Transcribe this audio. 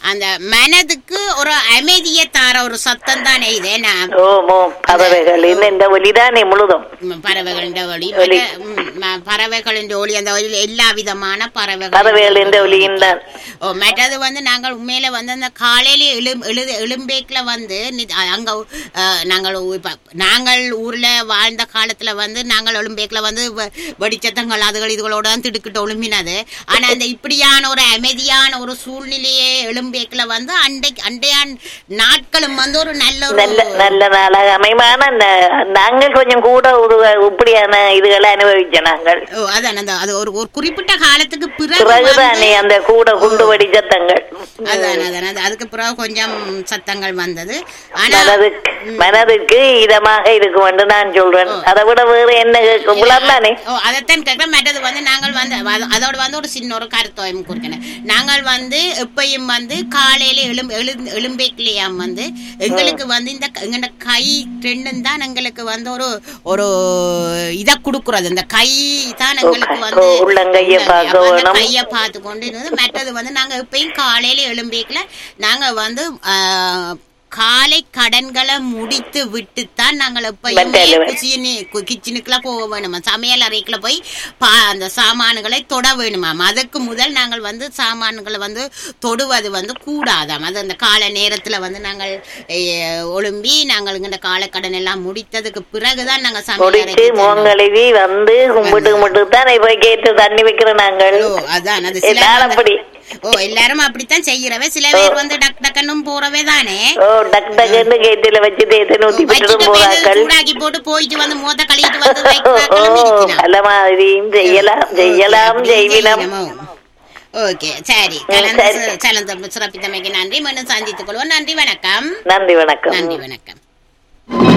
அந்த மனதுக்கு ஒரு அமைதியை தார ஒரு சத்தம் தானே இது நான் ஓமோ பறவைகள் இன்னும் இந்த ஒலிதானே முழுதும் பறவைகளின் ஒளி ஒலி. மற்ற, ம், ம- பறவைகளின் ஒளி அந்த ஒலி எல்லா விதமான பறவைகள் பறவைகளின் ஒலியும் தான் ஓ மற்றது வந்து நாங்கள் உண்மையில வந்து அந்த காலையில எழும் எழுது எழும்பேக்கில் வந்து நி- அ- அங்க அஹ், நாங்கள் ஊ- இப்ப நாங்கள் ஊர்ல வாழ்ந்த காலத்துல வந்து நாங்கள் எழும்பேக்கில் வந்து வ- வெடிச்சத்தங்கள் அதுகள் இதுகளோட தான் திடுக்கிட்டு ஒழும்பினது ஆனா அந்த இப்படியான ஒரு அமைதியான ஒரு சூழ்நிலையே எழும்பேக்கில் வந்து அண்டை அண்டையான் நாட்களும் வந்து ஒரு நல்ல ஒரு நல்ல நல்ல நாளாக அமைமான ந- நாங்கள் கொஞ்சம் கூட ஒரு இப்படியான இதுகளை அனுபவிச்ச நாங்கள் ஓ, அதான் அந்த அது ஒரு ஒரு குறிப்பிட்ட காலத்துக்கு பிறகு பிறகுதானே வந்து- அந்த கூட குண்டு வெடி சத்தங்கள் அதான் அதான் அது- அதுக்கு பிறகு கொஞ்சம் சத்தங்கள் வந்தது ஆனா மனதுக்கு மனதுக்கு இதமாக இருக்கும் என்று நான் சொல்றேன் அதை விட வேறு என்ன கேட்கும் தானே ஓ அதைத்தான் கேட்கிறேன் மற்றது வந்து நாங்கள் வந்து அது- அதோட வந்து ஒரு சின்ன ஒரு கருத்தோயம் கொடுக்கணும் நாங்கள் வந்து எப்பயும் வந்து காலையில எழும் எழு எழும்பேக்கிலையாம் வந்து எங்களுக்கு வந்து இந்த க- எங்களோட கை ரெண்டும் தான் எங்களுக்கு வந்து ஒரு ஒரு இதை கொடுக்குறது இந்த கை தான் எங்களுக்கு வந்து ஓ, உள்ளங்கையை பார்க்க அப்ப அந்த வேணும். கையை பார்த்து கொண்டு இருந்தது மற்றது வந்து நாங்க எப்பயும் காலையில எழும்பேக்கில நாங்க வந்து ஆ, காலை கடன்களை முடித்து விட்டுத்தான் நாங்கள் எப்பயுமே மற்ற கிச்சனு கிச்சனுக்குள்ள போக வேணுமா சமையல் அறைக்குள்ள போய் பா அந்த சாமான்களை தொட வேணுமாம் அதுக்கு முதல் நாங்கள் வந்து சாமான்களை வந்து தொடுவது வந்து கூடாதாம் அது அந்த கால நேரத்துல வந்து நாங்கள் eh, ஒழும்பி நாங்கள் இந்த காலக்கடன் எல்லாம் முடித்ததுக்கு பிறகுதான் நாங்க சமையல் முடித்து அறைக்கு செல்வோம். முகங்கழுவி வந்து கும்பிட்டு கும்பிட்டு தான் போய் கேட்டு தண்ணி வைக்கிறோம் நாங்கள் ஓ அதான் அது சில எல்லாரும் அப்படி ஓ எல்லாரும் அப்படித்தான் செய்யறவே சில பேர் வந்து டக் டக்குன்னு போறவே தானே ஓ டக் டக்குன்னு கேட்டில வச்சு தேத்து ஊத்தி வச்சுட்டு விட்டுட்டு போய் போறாக்கள் சூடாக்கி போட்டு போயிட்டு வந்து மோத கழுவிட்டு வந்து ஓ வைக்கிறாக்களும் இருக்கலாம். பல மாதிரியும் செய்யலாம் செய்யலாம் அப்படி செய்வினம் செய்யணுமோ? ஓகே சரி ம், கலந்து சரி. சி- கலந்து சிறப்பித்தமைக்கு நன்றி மீண்டும் சந்தித்துக் கொள்வோம் நன்றி வணக்கம் நன்றி வணக்கம் நன்றி வணக்கம்